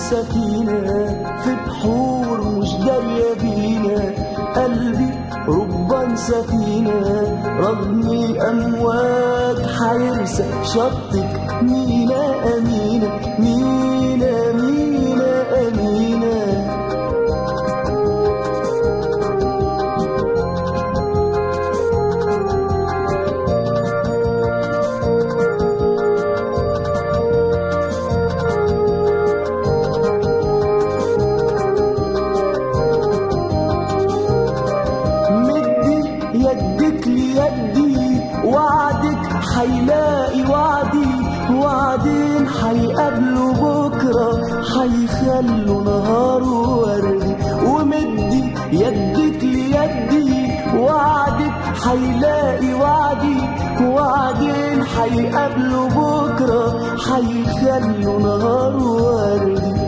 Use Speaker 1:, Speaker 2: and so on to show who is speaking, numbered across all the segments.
Speaker 1: سفينة في بحور مش دارية بينا قلبي ربان سفينة رغم الأمواج حيرسى شطك مينا أمينة مينا مينا أمينة مدي يدك ليدي وعدك حيلاقي وعدي وعدين حيقابلوا بكرة حيخلوا نهاره وردي ومدي يدك ليدي وعدك حيلاقي وعدي وعدين حيقابلوا بكرة حيخلوا نهاره وردي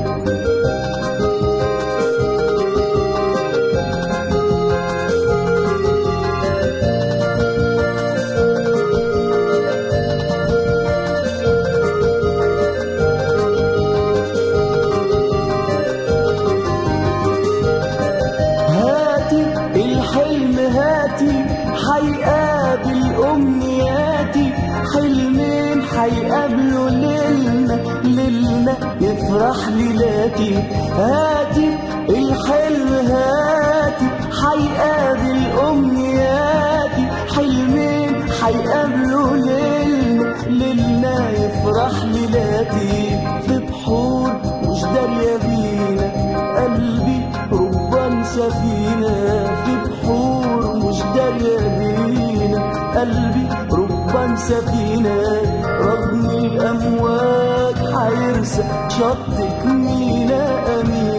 Speaker 1: هاتي الحلم هاتي حيقابل أمنياتي حلمين حيقابلوا ليلنا ليلنا يفرح ليلاتي هاتي الحلم هاتي حيقابل أمنياتي حلمين حيقابلوا ليلنا ليلنا يفرح ليلاتي في بحور مش دارية بينا قلبي ربان سفينة في بحور مش دارية بينا قلبي ربان سفينة رغم الأمواج حيرسى شطك مينا أمين